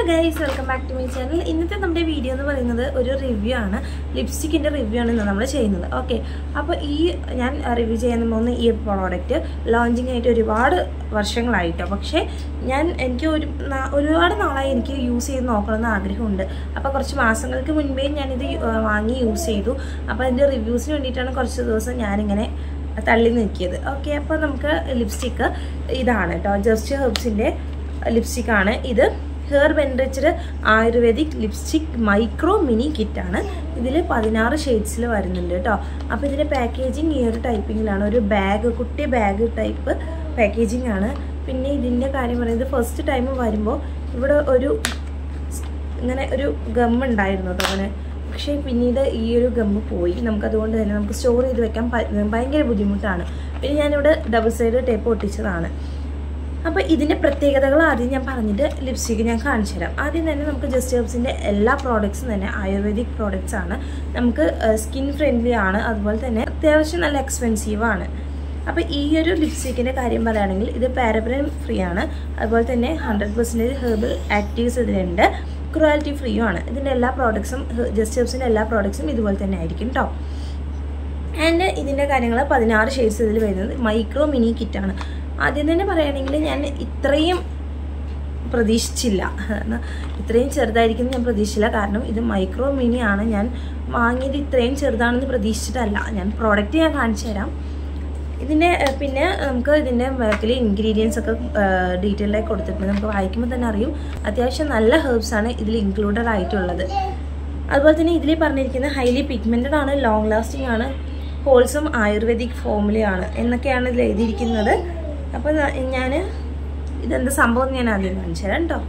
guys welcome back to my channel ഇന്നത്തെ നമ്മുടെ video എന്ന് പറയുന്നത് ഒരു റിവ്യൂ ആണ് ലിപ്സ്റ്റിക്കിൻ്റെ റിവ്യൂ ആണ് ഇന്ന് നമ്മൾ ചെയ്യുന്നത് ഓക്കെ അപ്പോൾ ഈ ഞാൻ റിവ്യൂ ചെയ്യാൻ പോകുന്ന ഈ പ്രോഡക്റ്റ് ലോഞ്ചിങ് ആയിട്ട് ഒരുപാട് വർഷങ്ങളായിട്ടോ പക്ഷേ ഞാൻ എനിക്ക് ഒരു നാ- ഒരുപാട് നാളായി എനിക്ക് യൂസ് ചെയ്ത് നോക്കണമെന്ന് ആഗ്രഹമുണ്ട് അപ്പോൾ കുറച്ച് മാസങ്ങൾക്ക് മുൻപേ ഞാനിത് യു- ആ, വാങ്ങി യൂസ് ചെയ്തു അപ്പോൾ അതിൻ്റെ റിവ്യൂസിന് വേണ്ടിയിട്ടാണ് കുറച്ച് ദിവസം ഞാനിങ്ങനെ തള്ളി നിൽക്കിയത് ഓക്കെ അപ്പോൾ നമുക്ക് ലിപ്സ്റ്റിക്ക് ഇതാണ് കേട്ടോ ജസ്റ്റ് ഹെർബ്സിൻ്റെ ലിപ്സ്റ്റിക്കാണ് ഇത് hair enriched ayurvedic lipstick micro mini കിറ്റാണ് ഇതിൽ പതിനാറ് ഷെയ്ഡ്സിൽ വരുന്നുണ്ട് കേട്ടോ അപ്പോൾ ഇതിൻ്റെ പാക്കേജിങ് ഈ ഒരു ടൈപ്പിങ്ങിലാണ് ഒരു ബാഗ് കുട്ടി ബാഗ് ടൈപ്പ് പാക്കേജിങ് ആണ് പിന്നെ ഇതിൻ്റെ കാര്യം പറയുന്നത് ഫസ്റ്റ് ടൈം വരുമ്പോൾ ഇവിടെ ഒരു ഇങ്ങനെ ഒരു ഗം ഉണ്ടായിരുന്നു കേട്ടോ അങ്ങനെ പക്ഷേ പിന്നീട് ഈ ഒരു ഗമ്മ് പോയി നമുക്കതുകൊണ്ട് തന്നെ നമുക്ക് സ്റ്റോർ ചെയ്ത് വെക്കാൻ ഭ- ഭയങ്കര ബുദ്ധിമുട്ടാണ് പിന്നെ ഞാനിവിടെ ഡബിൾ സൈഡ് ടേപ്പ് ഒട്ടിച്ചതാണ് അപ്പോൾ ഇതിൻ്റെ പ്രത്യേകതകൾ ആദ്യം ഞാൻ പറഞ്ഞിട്ട് ലിപ്സ്റ്റിക്ക് ഞാൻ കാണിച്ചു തരാം ആദ്യം തന്നെ നമുക്ക് ജസ്റ്റ് ഹെർബ്സിൻ്റെ എല്ലാ പ്രോഡക്ട്സും തന്നെ ആയുർവേദിക് പ്രോഡക്റ്റ്സ് ആണ് നമുക്ക് സ്കിൻ ഫ്രണ്ട്ലി ആണ് അതുപോലെ തന്നെ അത്യാവശ്യം നല്ല എക്സ്പെൻസീവ് ആണ് അപ്പോൾ ഈ ഒരു ലിപ്സ്റ്റിക്കിൻ്റെ കാര്യം പറയുകയാണെങ്കിൽ ഇത് പാരബൻ ഫ്രീ ആണ് അതുപോലെ തന്നെ ഹൺഡ്രഡ് പെർസെൻറ്റേജ് ഹെർബൽ ആക്റ്റീവ്സ് ഇതിലുണ്ട് ക്രുവാലിറ്റി ഫ്രീയും ആണ് ഇതിൻ്റെ എല്ലാ പ്രോഡക്ട്സും ജസ്റ്റ് ഹെർബ്സിൻ്റെ എല്ലാ പ്രോഡക്ട്സും ഇതുപോലെ തന്നെ ആയിരിക്കും കേട്ടോ ആൻഡ് ഇതിൻ്റെ കാര്യങ്ങൾ പതിനാറ് ഷെയ്ഡ്സ് ഇതിൽ വരുന്നത് മൈക്രോ മിനി കിറ്റാണ് ആദ്യം തന്നെ പറയുകയാണെങ്കിൽ ഞാൻ ഇത്രയും പ്രതീക്ഷിച്ചില്ല കാരണം ഇത്രയും ചെറുതായിരിക്കും ഞാൻ പ്രതീക്ഷിച്ചില്ല കാരണം ഇത് മൈക്രോ മിനി ആണ് ഞാൻ വാങ്ങിയത് ഇത്രയും ചെറുതാണെന്ന് പ്രതീക്ഷിച്ചിട്ടല്ല ഞാൻ പ്രോഡക്റ്റ് ഞാൻ കാണിച്ചു തരാം ഇതിൻ്റെ ഏഹ്, പിന്നെ നമുക്ക് ഇതിൻ്റെ ബാക്കിൽ ഇൻഗ്രീഡിയൻസ് ഒക്കെ ഡീറ്റെയിൽഡ് ആയി കൊടുത്തിട്ടുണ്ട് നമുക്ക് വായിക്കുമ്പോൾ തന്നെ അറിയും അത്യാവശ്യം നല്ല ഹെർബ്സ് ആണ് ഇതിൽ ഇൻക്ലൂഡഡ് ആയിട്ടുള്ളത് അതുപോലെ തന്നെ ഇതിൽ പറഞ്ഞിരിക്കുന്നത് ഹൈലി പിഗ്മെൻറ്റഡ് ആണ് ലോങ് ലാസ്റ്റിംഗ് ആണ് ഹോൾസം ആയുർവേദിക് ഫോമുലയാണ് എന്നൊക്കെയാണ് ഇതിൽ എഴുതിയിരിക്കുന്നത് അപ്പോൾ ഞാൻ ഇതെന്ത് സംഭവം എന്ന് ഞാൻ ആദ്യം കാണിച്ചു തരാം കേട്ടോ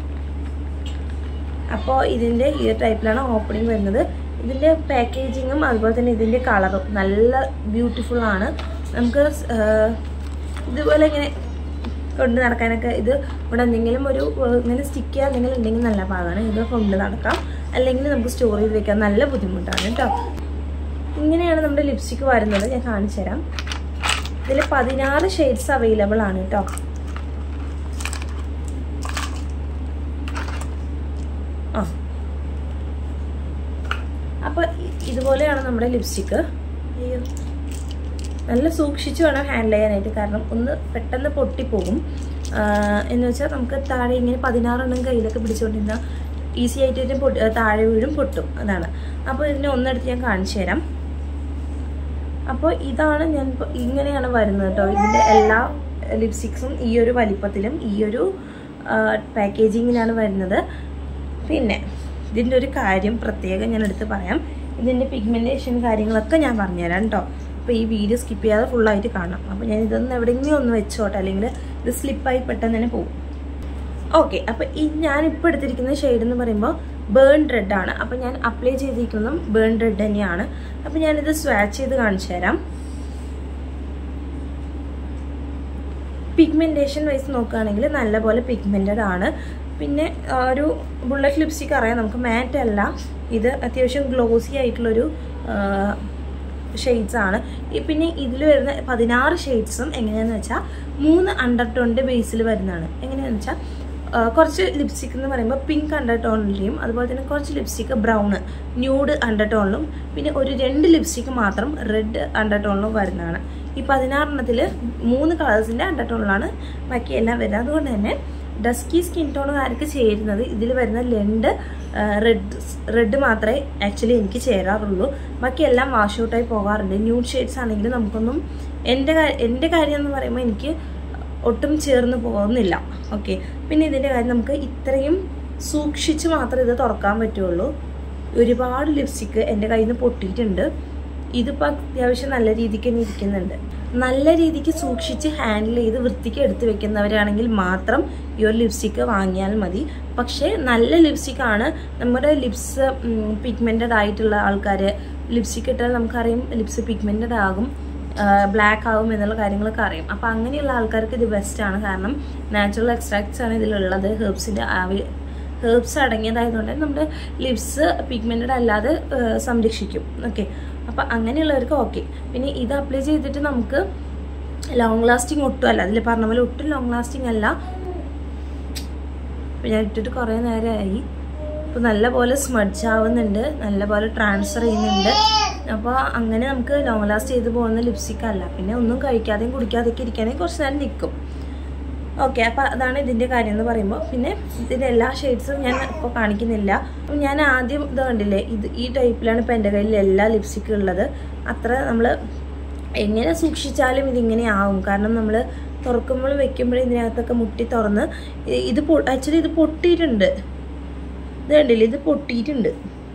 അപ്പോൾ ഇതിൻ്റെ ഈ ടൈപ്പിലാണ് ഓപ്പണിംഗ് വരുന്നത് ഇതിൻ്റെ പാക്കേജിങ്ങും അതുപോലെ തന്നെ ഇതിൻ്റെ കളറും നല്ല ബ്യൂട്ടിഫുൾ ആണ് നമുക്ക് സ്- ആഹ് ഇതുപോലെ ഇങ്ങനെ കൊണ്ട് നടക്കാനൊക്കെ ഇത് ഇവിടെ എന്തെങ്കിലും ഒരു ആഹ് ഇങ്ങനെ സ്റ്റിക്ക് ചെയ്യാൻ എന്തെങ്കിലും ഉണ്ടെങ്കിൽ നല്ല ഭാഗമാണ് ഇത് കൊണ്ട് നടക്കാം അല്ലെങ്കിൽ നമുക്ക് സ്റ്റോർ ചെയ്ത് വെക്കാൻ നല്ല ബുദ്ധിമുട്ടാണ് കേട്ടോ ഇങ്ങനെയാണ് നമ്മുടെ ലിപ്സ്റ്റിക്ക് വരുന്നത് ഞാൻ കാണിച്ചു തരാം ഇതിൽ പതിനാറ് ഷെയ്ഡ്സ് അവൈലബിൾ ആണ് കേട്ടോ ആ അപ്പോൾ ഇതുപോലെയാണ് നമ്മുടെ ലിപ്സ്റ്റിക്ക് അയ്യോ നല്ല സൂക്ഷിച്ച് വേണം ഹാൻഡിൽ ചെയ്യാനായിട്ട് കാരണം ഒന്ന് പെട്ടെന്ന് പൊട്ടിപ്പോകും ആ, എന്ന് വെച്ചാൽ നമുക്ക് താഴെ ഇങ്ങനെ പതിനാറെണ്ണം കയ്യിലൊക്കെ പിടിച്ചുകൊണ്ടിരുന്ന ഈസി ആയിട്ട് ഇതിന് പൊട്ടി താഴെ വീഴും പൊട്ടും അതാണ് അപ്പോൾ ഇതിനെ ഒന്നെടുത്ത് ഞാൻ കാണിച്ചു തരാം അപ്പോൾ ഇതാണ് ഞാൻ ഇപ്പൊ ഇങ്ങനെയാണ് വരുന്നത് കേട്ടോ ഇതിൻ്റെ എല്ലാ ലിപ്സ്റ്റിക്സും ഈ ഒരു വലിപ്പത്തിലും ഈ ഒരു പാക്കേജിങ്ങിലാണ് വരുന്നത് പിന്നെ ഇതിൻ്റെ ഒരു കാര്യം പ്രത്യേകം ഞാൻ എടുത്ത് പറയാം ഇതിൻ്റെ പിഗ്മെൻറ്റേഷൻ കാര്യങ്ങളൊക്കെ ഞാൻ പറഞ്ഞുതരാം കേട്ടോ അപ്പോൾ ഈ വീഡിയോ സ്കിപ്പ് ചെയ്യാതെ ഫുള്ളായിട്ട് കാണാം അപ്പോൾ ഞാൻ ഇതൊന്ന് എവിടെയെങ്കിലും ഒന്ന് വെച്ചോട്ടെ അല്ലെങ്കിൽ ഇത് സ്ലിപ്പായി പെട്ടെന്ന് തന്നെ പോകും ഓക്കെ അപ്പോൾ ഈ ഞാനിപ്പോൾ എടുത്തിരിക്കുന്ന ഷെയ്ഡ് എന്ന് പറയുമ്പോൾ ബേൺ റെഡ് ആണ് അപ്പോൾ ഞാൻ അപ്ലൈ ചെയ്തിരിക്കുന്നതും ബേൺ റെഡ് തന്നെയാണ് അപ്പോൾ ഞാനിത് സ്വാച്ച് ചെയ്ത് കാണിച്ചു തരാം പിഗ്മെൻറ്റേഷൻ വൈസ് നോക്കുകയാണെങ്കിൽ നല്ലപോലെ പിഗ്മെൻറ്റഡ് ആണ് പിന്നെ ആ, ഒരു ബുള്ളറ്റ് ലിപ്സ്റ്റിക് അറിയാം നമുക്ക് മാറ്റ് അല്ല ഇത് അത്യാവശ്യം ഗ്ലോസി ആയിട്ടുള്ളൊരു ഷെയ്ഡ്സ് ആണ് ഈ പിന്നെ ഇതിൽ വരുന്ന പതിനാറ് ഷെയ്ഡ്സും എങ്ങനെയാണെന്ന് വെച്ചാൽ മൂന്ന് അണ്ടർ ടോണിൻ്റെ ബേസിൽ വരുന്നതാണ് എങ്ങനെയാണെന്ന് വെച്ചാൽ ആ, കുറച്ച് ലിപ്സ്റ്റിക് എന്ന് പറയുമ്പോൾ പിങ്ക് അണ്ടർ ടോണിലെയും അതുപോലെ തന്നെ കുറച്ച് ലിപ്സ്റ്റിക്ക് ബ്രൗണ് ന്യൂഡ് അണ്ടർ ടോണിലും പിന്നെ ഒരു രണ്ട് ലിപ്സ്റ്റിക്ക് മാത്രം റെഡ് അണ്ടർ ടോണിലും വരുന്നതാണ് ഈ പതിനാറെണ്ണത്തിൽ മൂന്ന് കളേഴ്സിൻ്റെ അണ്ടർ ടോണിലാണ് ബാക്കിയെല്ലാം വരുന്നത് അതുകൊണ്ട് തന്നെ ഡസ്കി സ്കിൻ ടോണുകാർക്ക് ചേരുന്നത് ഇതിൽ വരുന്ന രണ്ട് റെഡ് റെഡ് മാത്രമേ ആക്ച്വലി എനിക്ക് ചേരാറുള്ളൂ ബാക്കിയെല്ലാം വാഷ് ഔട്ടായി പോകാറുണ്ട് ന്യൂഡ് ഷെയ്ഡ്സ് ആണെങ്കിൽ നമുക്കൊന്നും എൻ്റെ കാ- എൻ്റെ കാര്യം എന്ന് പറയുമ്പോൾ എനിക്ക് ഒട്ടും ചേർന്ന് പോകുന്നില്ല ഓക്കെ പിന്നെ ഇതിൻ്റെ കാര്യം നമുക്ക് ഇത്രയും സൂക്ഷിച്ച് മാത്രമേ ഇത് തുറക്കാൻ പറ്റുള്ളൂ ഒരുപാട് ലിപ്സ്റ്റിക്ക് എൻ്റെ കയ്യിൽ നിന്ന് പൊട്ടിയിട്ടുണ്ട് ഇതിപ്പോൾ അത്യാവശ്യം നല്ല രീതിക്ക് തന്നെ ഇരിക്കുന്നുണ്ട് നല്ല രീതിക്ക് സൂക്ഷിച്ച് ഹാൻഡിൽ ചെയ്ത് വൃത്തിക്ക് എടുത്ത് വെക്കുന്നവരാണെങ്കിൽ മാത്രം ഈ ഒരു ലിപ്സ്റ്റിക്ക് വാങ്ങിയാൽ മതി പക്ഷേ നല്ല ലിപ്സ്റ്റിക്കാണ് നമ്മുടെ ലിപ്സ് പിഗ്മെൻറ്റഡ് ആയിട്ടുള്ള ആൾക്കാർ ലിപ്സ്റ്റിക്ക് ഇട്ടാൽ നമുക്കറിയാം ലിപ്സ് പിഗ്മെൻറ്റഡ് ആകും ബ്ലാക്ക് ആകും എന്നുള്ള കാര്യങ്ങളൊക്കെ അറിയാം അപ്പോൾ അങ്ങനെയുള്ള ആൾക്കാർക്ക് ഇത് ബെസ്റ്റാണ് കാരണം നാച്ചുറൽ എക്സ്ട്രാക്ട്സ് ആണ് ഇതിലുള്ളത് ഹെർബ്സിൻ്റെ ആവി ഹെർബ്സ് അടങ്ങിയതായതുകൊണ്ട് നമ്മുടെ ലിപ്സ് പിഗ്മെൻറ്റഡ് അല്ലാതെ ആ, സംരക്ഷിക്കും ഓക്കെ അപ്പോൾ അങ്ങനെയുള്ളവർക്ക് ഓക്കെ പിന്നെ ഇത് അപ്ലൈ ചെയ്തിട്ട് നമുക്ക് ലോങ് ലാസ്റ്റിംഗ് ഒട്ടും അല്ല അതിൽ പറഞ്ഞ പോലെ ഒട്ടും ലോങ് ലാസ്റ്റിംഗ് അല്ല അപ്പോൾ ഞാൻ ഇട്ടിട്ട് കുറേ നേരമായി അപ്പോൾ നല്ലപോലെ സ്മഡ്ജ് ആവുന്നുണ്ട് നല്ലപോലെ ട്രാൻസ്ഫർ ചെയ്യുന്നുണ്ട് അപ്പോൾ അങ്ങനെ നമുക്ക് ലോങ് ലാസ്റ്റ് ചെയ്ത് പോകുന്ന ലിപ്സ്റ്റിക് അല്ല പിന്നെ ഒന്നും കഴിക്കാതെയും കുടിക്കാതെയൊക്കെ ഇരിക്കുകയാണെങ്കിൽ കുറച്ച് നേരം നിൽക്കും ഓക്കെ അപ്പോൾ അതാണ് ഇതിൻ്റെ കാര്യം എന്ന് പറയുമ്പോൾ പിന്നെ ഇതിൻ്റെ എല്ലാ ഷെയ്ഡ്സും ഞാൻ ഇപ്പോൾ കാണിക്കുന്നില്ല അപ്പം ഞാൻ ആദ്യം ഇത് കണ്ടില്ലേ ഇത് ഈ ടൈപ്പിലാണ് ഇപ്പോൾ എൻ്റെ കയ്യിൽ എല്ലാ ലിപ്സ്റ്റിക്കും ഉള്ളത് അത്ര നമ്മൾ എങ്ങനെ സൂക്ഷിച്ചാലും ഇതിങ്ങനെ ആവും കാരണം നമ്മൾ തുറക്കുമ്പോൾ വെക്കുമ്പോൾ ഇതിനകത്തൊക്കെ മുട്ടി തുറന്ന് ഇ- ഇത് ആക്ച്വലി ഇത് പൊട്ടിയിട്ടുണ്ട് ഇത് കണ്ടില്ലേ ഇത് പൊട്ടിയിട്ടുണ്ട്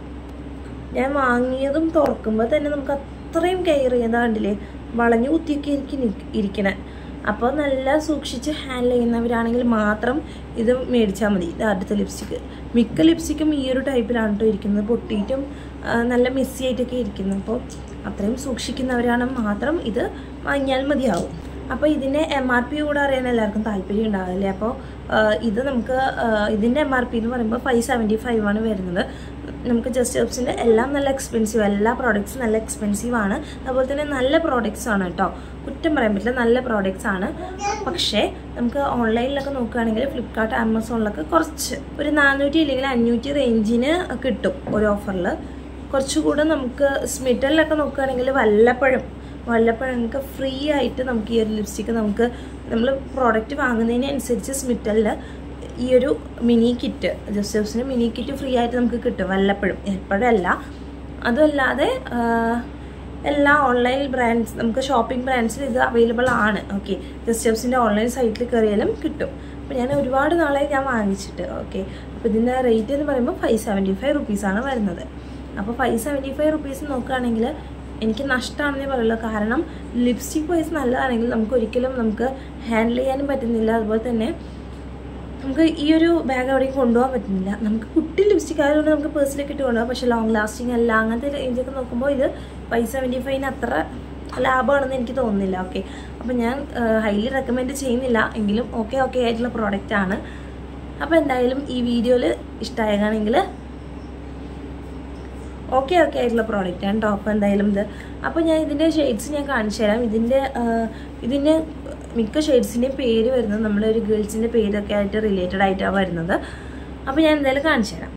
ഞാൻ വാങ്ങിയതും തുറക്കുമ്പോൾ തന്നെ നമുക്ക് അത്രയും കെയർ ചെയ്യുന്നത് കണ്ടില്ലേ വളഞ്ഞു കുത്തിയൊക്കെ ഇരിക്കും ഇരിക്കണേ അപ്പോൾ നല്ല സൂക്ഷിച്ച് ഹാൻഡിൽ ചെയ്യുന്നവരാണെങ്കിൽ മാത്രം ഇത് മേടിച്ചാൽ മതി ഇത് അടുത്ത ലിപ്സ്റ്റിക്ക് മിക്ക ലിപ്സ്റ്റിക്കും ഈ ഒരു ടൈപ്പിലാണ് കേട്ടോ ഇരിക്കുന്നത് പൊട്ടിയിട്ടും ആ, നല്ല മെസ്സി ആയിട്ടൊക്കെ ഇരിക്കുന്നത് അപ്പോൾ അത്രയും സൂക്ഷിക്കുന്നവരാണ് മാത്രം ഇത് വാങ്ങിയാൽ മതിയാവും അപ്പോൾ ഇതിൻ്റെ എം ആർ പി കൂടെ അറിയാൻ എല്ലാവർക്കും താല്പര്യം ഉണ്ടാവില്ലേ അപ്പോൾ ഇത് നമുക്ക് ആ, ഇതിൻ്റെ എം ആർ പി എന്ന് പറയുമ്പോൾ ഫൈവ് സെവൻറ്റി ഫൈവ് ആണ് വരുന്നത് നമുക്ക് ജസ്റ്റ് ഹെർബ്സിൻ്റെ എല്ലാം നല്ല എക്സ്പെൻസീവ് എല്ലാ പ്രോഡക്റ്റ്സും നല്ല എക്സ്പെൻസീവ് ആണ് അതുപോലെ തന്നെ നല്ല പ്രോഡക്റ്റ്സ് ആണ് കേട്ടോ കുറ്റം പറയാൻ പറ്റില്ല നല്ല പ്രോഡക്റ്റ്സ് ആണ് പക്ഷേ നമുക്ക് ഓൺലൈനിലൊക്കെ നോക്കുകയാണെങ്കിൽ ഫ്ലിപ്കാർട്ട് ആമസോണിലൊക്കെ കുറച്ച് ഒരു നാനൂറ്റി അല്ലെങ്കിൽ അഞ്ഞൂറ്റി റേഞ്ചിന് കിട്ടും ഒരു ഓഫറിൽ കുറച്ചുകൂടെ നമുക്ക് സ്മിറ്റലിലൊക്കെ നോക്കുകയാണെങ്കിൽ വല്ലപ്പോഴും വല്ലപ്പോഴും നമുക്ക് ഫ്രീ ആയിട്ട് നമുക്ക് ഈ ഒരു ലിപ്സ്റ്റിക്ക് നമുക്ക് നമ്മൾ പ്രോഡക്റ്റ് വാങ്ങുന്നതിനനുസരിച്ച് സ്മിറ്റലിൽ ഈ ഒരു മിനി കിറ്റ് ജസ്റ്റേഴ്സിന് മിനി കിറ്റ് ഫ്രീ ആയിട്ട് നമുക്ക് കിട്ടും വല്ലപ്പോഴും എപ്പോഴല്ല അതുമല്ലാതെ ആ, എല്ലാ ഓൺലൈൻ ബ്രാൻഡ്സ് നമുക്ക് ഷോപ്പിംഗ് ബ്രാൻഡ്സിൽ ഇത് അവൈലബിൾ ആണ് ഓക്കെ ജസ്റ്റേഴ്സിൻ്റെ ഓൺലൈൻ സൈറ്റിൽ കയറിയാലും കിട്ടും അപ്പോൾ ഞാൻ ഒരുപാട് നാളെ ഞാൻ വാങ്ങിച്ചിട്ട് ഓക്കെ അപ്പോൾ ഇതിൻ്റെ റേറ്റ് എന്ന് പറയുമ്പോൾ ഫൈവ് സെവൻറ്റി ഫൈവ് റുപ്പീസാണ് വരുന്നത് അപ്പോൾ ഫൈവ് സെവൻറ്റി ഫൈവ് റുപ്പീസ് നോക്കുകയാണെങ്കിൽ എനിക്ക് നഷ്ടമാണെന്നേ പറയുള്ളൂ കാരണം ലിപ്സ്റ്റിക് വൈസ് നല്ലതാണെങ്കിൽ നമുക്ക് ഒരിക്കലും നമുക്ക് ഹാൻഡിൽ ചെയ്യാനും പറ്റുന്നില്ല അതുപോലെ തന്നെ നമുക്ക് ഈ ഒരു ബാഗ് എവിടെയും കൊണ്ടുപോകാൻ പറ്റുന്നില്ല നമുക്ക് കുട്ടി ലിപ്സ്റ്റിക് ആയതുകൊണ്ട് നമുക്ക് പേഴ്സിലൊക്കെ ഇട്ട് കൊണ്ടുപോകാം പക്ഷേ ലോങ് ലാസ്റ്റിംഗ് അല്ല അങ്ങനത്തെ റേഞ്ചൊക്കെ നോക്കുമ്പോൾ ഇത് ഫൈവ് സെവൻറ്റി ഫൈവിന് അത്ര ലാഭമാണെന്ന് എനിക്ക് തോന്നുന്നില്ല ഓക്കെ അപ്പോൾ ഞാൻ ഹൈലി റെക്കമെൻഡ് ചെയ്യുന്നില്ല എങ്കിലും ഓക്കെ ഓക്കെ ആയിട്ടുള്ള പ്രോഡക്റ്റ് ആണ് അപ്പോൾ എന്തായാലും ഈ വീഡിയോയിൽ ഇഷ്ടമായെങ്കിൽ ഓക്കെ ഓക്കെ ആയിട്ടുള്ള പ്രോഡക്റ്റ് ആണ് ടോപ്പ് എന്തായാലും ഇത് അപ്പോൾ ഞാൻ ഇതിൻ്റെ ഷെയ്ഡ്സ് ഞാൻ കാണിച്ചു തരാം ഇതിൻ്റെ ഇതിൻ്റെ മിക്ക ഷെയ്ഡ്സിൻ്റെയും പേര് വരുന്നത് നമ്മുടെ ഒരു ഗേൾസിൻ്റെ പേരൊക്കെ ആയിട്ട് റിലേറ്റഡ് ആയിട്ടാണ് വരുന്നത് അപ്പോൾ ഞാൻ എന്തായാലും കാണിച്ചു തരാം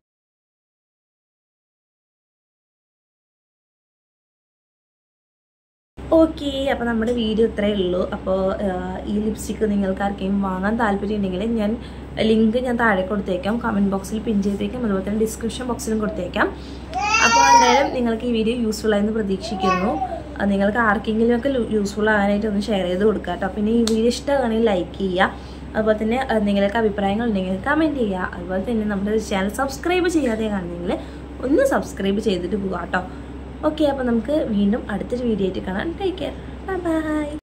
ഓക്കെ അപ്പോൾ നമ്മുടെ വീഡിയോ ഇത്രയേ ഉള്ളൂ അപ്പോൾ ഈ ലിപ്സ്റ്റിക്ക് നിങ്ങൾക്ക് ആർക്കെങ്കിലും വാങ്ങാൻ താല്പര്യം ഉണ്ടെങ്കിൽ ഞാൻ ലിങ്ക് ഞാൻ താഴെ കൊടുത്തേക്കാം കമൻറ്റ് ബോക്സിൽ പിൻ ചെയ്തേക്കാം അതുപോലെ തന്നെ ഡിസ്ക്രിപ്ഷൻ ബോക്സിലും കൊടുത്തേക്കാം അപ്പോൾ എന്തായാലും നിങ്ങൾക്ക് ഈ വീഡിയോ യൂസ്ഫുൾ ആയെന്ന് പ്രതീക്ഷിക്കുന്നു അത് നിങ്ങൾക്ക് ആർക്കെങ്കിലും ഒക്കെ യൂസ്ഫുൾ ആകാനായിട്ട് ഒന്ന് ഷെയർ ചെയ്ത് കൊടുക്കുക കേട്ടോ പിന്നെ ഈ വീഡിയോ ഇഷ്ടമാണെങ്കിൽ ലൈക്ക് ചെയ്യുക അതുപോലെ തന്നെ എന്തെങ്കിലുമൊക്കെ അഭിപ്രായങ്ങൾ ഉണ്ടെങ്കിൽ കമൻറ്റ് ചെയ്യുക അതുപോലെ തന്നെ നമ്മുടെ ചാനൽ സബ്സ്ക്രൈബ് ചെയ്യാതെ കാണുന്നെങ്കിൽ ഒന്ന് സബ്സ്ക്രൈബ് ചെയ്തിട്ട് പോകാം കേട്ടോ ഓക്കെ അപ്പോൾ നമുക്ക് വീണ്ടും അടുത്തൊരു വീഡിയോ ആയിട്ട് കാണാം ടേക്ക് കെയർ ബൈ